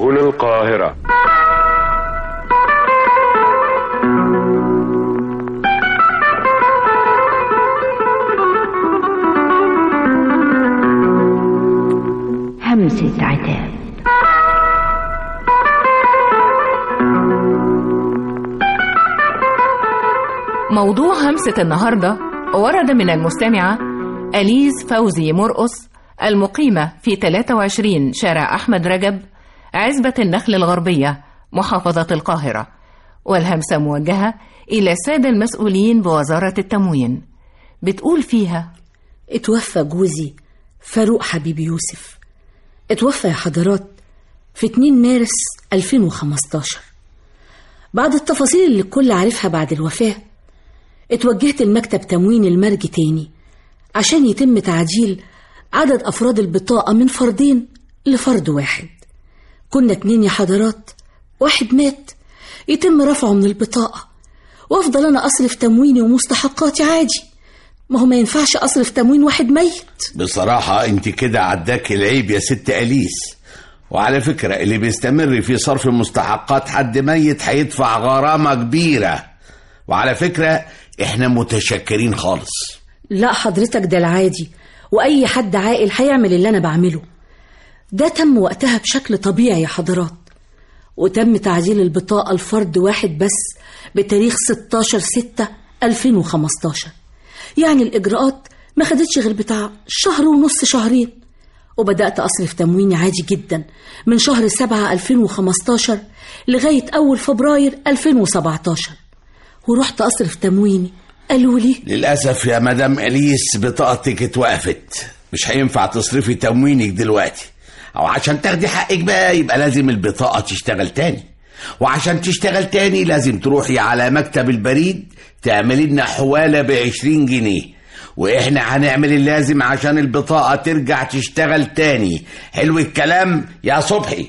سهل القاهرة همسة عتاب موضوع همسة النهاردة ورد من المستمعة أليز فوزي مرقص المقيمة في 23 شارع أحمد رجب عزبة النخل الغربية محافظة القاهرة والهمسة موجهة إلى السادة المسؤولين بوزارة التموين بتقول فيها اتوفى جوزي فاروق حبيب يوسف اتوفى يا حضرات في 2 مارس 2015 بعد التفاصيل اللي الكل عارفها بعد الوفاة اتوجهت المكتب تموين المرج تاني عشان يتم تعديل عدد أفراد البطاقة من فردين لفرد واحد كنا اتنين يا حضرات واحد مات يتم رفعه من البطاقة وافضل أنا أصرف تمويني ومستحقاتي عادي ما هو ما ينفعش أصرف تموين واحد ميت بصراحة انت كده عداك العيب يا ست أليس وعلى فكرة اللي بيستمر في صرف مستحقات حد ميت هيدفع غرامة كبيرة وعلى فكرة احنا متشكرين خالص لا حضرتك ده العادي وأي حد عاقل هيعمل اللي أنا بعمله ده تم وقتها بشكل طبيعي يا حضرات وتم تعديل البطاقة لفرد واحد بس بتاريخ 16 6 2015 يعني الإجراءات ما خدتش غير بتاع شهر ونص شهرين وبدأت أصرف تمويني عادي جدا من شهر 7 2015 لغاية أول فبراير 2017 ورحت أصرف تمويني قالوا لي للأسف يا مدام أليس بطاقتك اتوقفت مش هينفع تصرفي تموينك دلوقتي أو عشان تاخدي حقك بقى يبقى لازم البطاقة تشتغل تاني وعشان تشتغل تاني لازم تروحي على مكتب البريد تعملي لنا حوالة بعشرين جنيه واحنا هنعمل اللازم عشان البطاقة ترجع تشتغل تاني حلو الكلام يا صبحي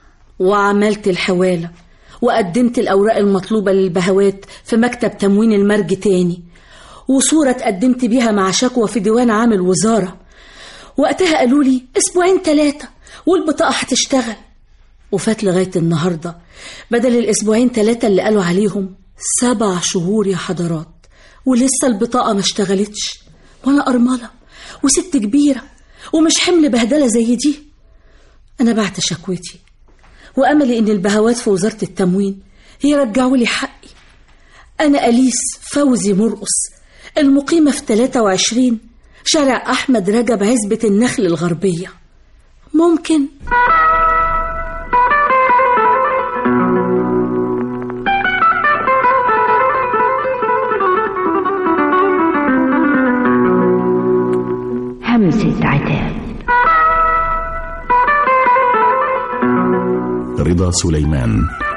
وعملت الحوالة وقدمت الأوراق المطلوبة للبهوات في مكتب تموين المرج تاني وصورة اتقدمت بيها مع شكوى في ديوان عام الوزارة وقتها قالوا لي أسبوعين ثلاثة والبطاقة هتشتغل وفات لغاية النهاردة بدل الأسبوعين ثلاثة اللي قالوا عليهم سبع شهور يا حضرات ولسه البطاقة ما اشتغلتش وأنا أرملة وست كبيرة ومش حمل بهدلة زي دي أنا بعت شكوتي وأملي إن البهوات في وزارة التموين يرجعوا لي حقي أنا أليس فوزي مرقص المقيمة في 23 شارع أحمد رجب عزبة النخل الغربية ممكن همسة عتاب رضا سليمان